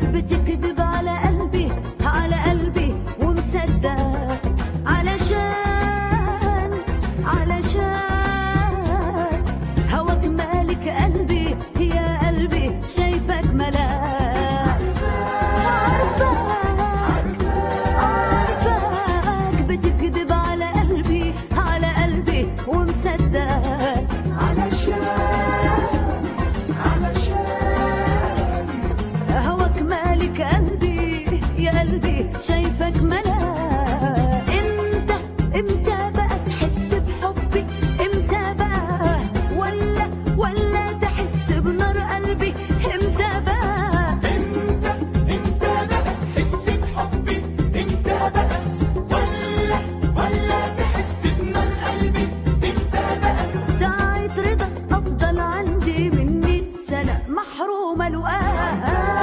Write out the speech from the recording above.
بتكذب على قلبي على قلبي ومصدق علشان علشان هواك مالك قلبي يا قلبي شايفك ملاك عارفاك عارفاك بتكذب على قلبي على قلبي ومصدق هواك مالك قلبي يا قلبي شايفك ملاك انت امتى بقى تحس بحبي امتى بقى ولا ولا تحس بنار قلبي امتى بقى انت انت بقى تحس بحبي انت بقى ولا ولا تحس بنار قلبي انت بقى ساعة رضا افضل عندي من مية سنة محرومة لقاها